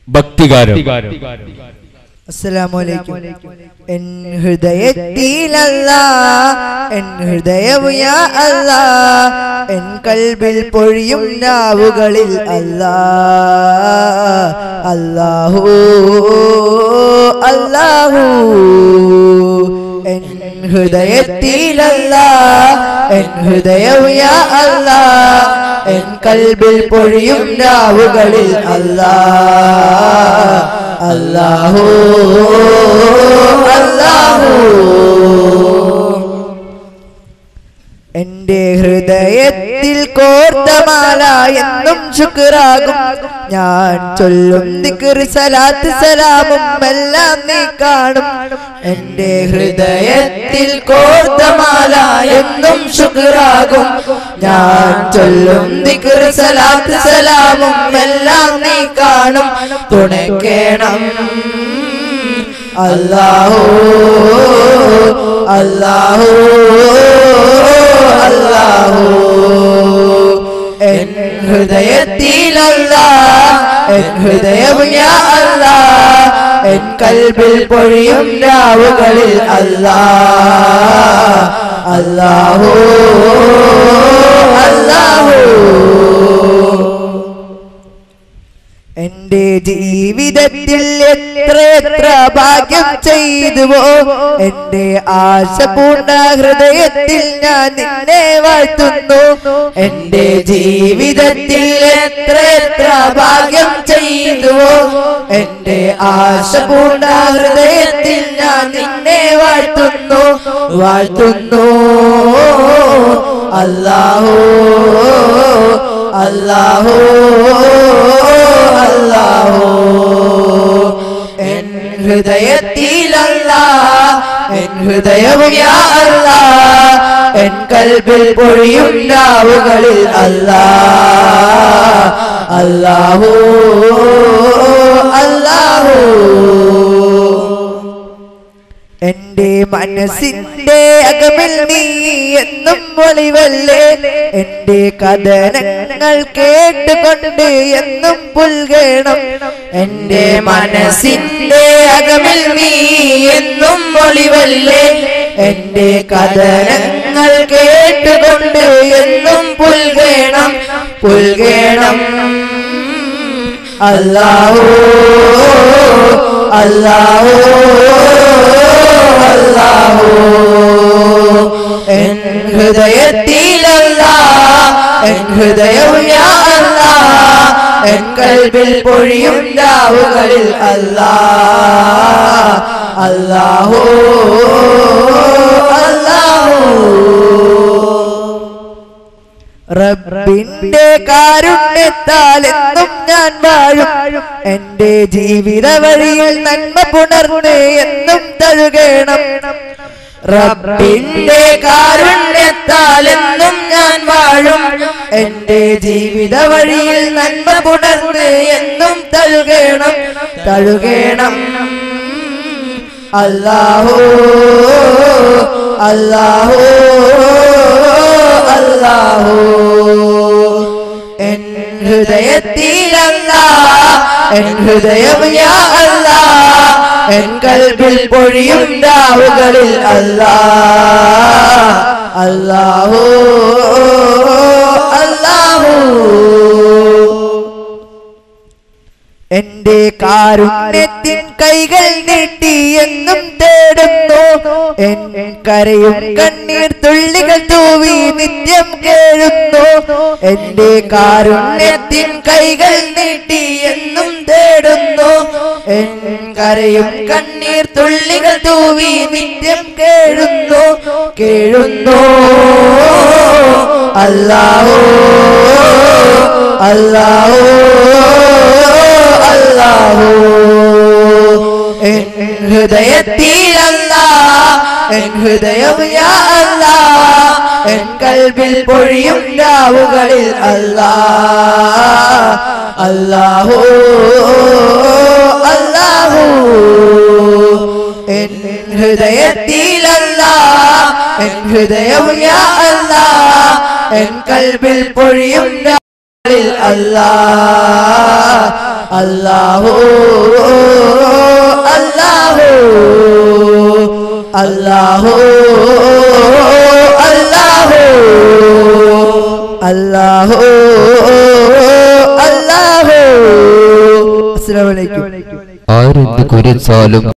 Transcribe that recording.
ഭക്തികാരം അസ്സലാമലൈക്കും N ഹൃദയത്തിലല്ല N ഹൃദയവും യാ അല്ലാ N കൽബിൽ പൊഴിയും നാവുകളിൽ അല്ലാ അല്ലാഹു അല്ലാഹു എൻ ഹൃദയത്തിലല്ല എൻ ഹൃദയവും യാ അല്ലാ എൻ കൽബിൽ പൊഴിയും നാവുകളിൽ അല്ലാ അല്ലാഹു അല്ലാഹു എന്റെ ഹൃദയത്തിൽ കോർത്തമാല എന്നും ശുക്രാകും ഞാൻ ചൊല്ലും ദിക്ർ സലാത്ത് സലാമും എല്ലാം നീ കാണും എന്റെ ഹൃദയത്തിൽ കോർത്തമാല എന്നും ശുക്രാകും ഞാൻ ചൊല്ലും ദിക്ർ സലാത്ത് സലാമും എല്ലാം നീ കാണും തുണയ്ക്കണം അല്ലാഹു അല്ലാഹു അല്ലാഹു എൻ ഹൃദയത്തിലല്ല എൻ ഹൃദയം യാ അല്ലാ എൻ കൽബിൽ പൊഴിയും രാവുകളിൽ അല്ലാ അല്ലാഹു അല്ലാഹു എന്റെ ജീവിതത്തിൽ എത്ര എത്ര ഭാഗ്യം ചെയ്തുവോ എന്റെ ആശ പൂണ്ട ഹൃദയത്തിൽ ഞാൻ നിന്നെ വാഴ്ത്തുന്നു എന്റെ ജീവിതത്തിൽ എത്ര എത്ര ഭാഗ്യം ചെയ്തുവോ എന്റെ ആശ പൂണ്ട ഹൃദയത്തിൽ ഞാൻ നിന്നെ വാഴ്ത്തുന്നു വാഴ്ത്തുന്നു അല്ലാഹു അല്ലാഹു അല്ലാഹു എൻ ഹൃദയത്തിലല്ല എൻ ഹൃദയവും യാ അല്ലാ എൻ കൽബിൽ പൊഴിയും നാവുകളിൽ അല്ലാ അല്ലാഹു അല്ലാഹു എന്റെ മനസ്സിന്റെ അകമിൽ നീ എന്നും ഒളിവല്ലേ എന്റെ കഥനങ്ങൾ കേട്ടുകൊണ്ട് എന്നും പുൽകേണം എന്റെ മനസ്സിന്റെ അകമിൽ നീ എന്നും ഒളിവല്ലേ എന്റെ കഥനങ്ങൾ കേട്ടുകൊണ്ട് എന്നും പുൽകേണം പുൽകേണം അല്ലാഹു അല്ലാഹു അല്ലാഹു എൻ ഹൃദയത്തിലല്ല എൻ ഹൃദയം യാ അല്ലാ എൻ കൽബിൽ പൊഴിയും രാവുകളിൽ അല്ലാ അല്ലാഹു അല്ലാഹു റബ്ബിന്റെ കാരുണ്യത്താൽ എന്നും ഞാൻ വാഴും എന്റെ ജീവിത വഴിയിൽ നന്മ പുണർന്ന് എന്നും തഴുകണം റബ്ബിന്റെ കാരുണ്യത്താൽ എന്നും ഞാൻ വാഴും എന്റെ ജീവിത വഴിയിൽ നന്മ പുണർന്ന് എന്നും തഴുകണം തഴുകണം അല്ലാഹു അല്ലാഹു അല്ലാഹു എൻ ഹൃദയത്തിലല്ല എൻ ഹൃദയം യാ അല്ലാ എൻ കൽബിൽ പൊഴിയും രാവുകളിൽ അല്ലാ അല്ലാഹു അല്ലാഹു എന്റെ കാരുണ്യത്തിൻ കൈകൾ നീട്ടി എന്നും തേടുന്നു എൻ കരയും കണ്ണീർ തുള്ളികൾ തൂവി നിത്യം കേഴുന്നു എന്റെ കാരുണ്യത്തിൻ കൈകൾ നീട്ടി എന്നും തേടുന്നു എൻ കരയും കണ്ണീർ തുള്ളികൾ തൂവി നിത്യം കേഴുന്നു കേഴുന്നു അല്ലാഹു അല്ലാഹു അല്ലാഹു എൻ ഹൃദയത്തിലല്ല എൻ ഹൃദയം യാ അല്ലാ എൻ കൽബിൽ പൊഴിയും രാവുകളിൽ അല്ലാ അല്ലാഹു അല്ലാഹു എൻ ഹൃദയത്തിലല്ല എൻ ഹൃദയം യാ അല്ലാ എൻ കൽബിൽ പൊഴിയും രാവുകളിൽ അല്ലാ അല്ലാഹു അല്ലാഹു അല്ലാഹു അല്ലാഹു അല്ലാഹു അല്ലാഹു അസ്സലാമു അലൈക്കും ആരെന്ത് കുരച്ചാലും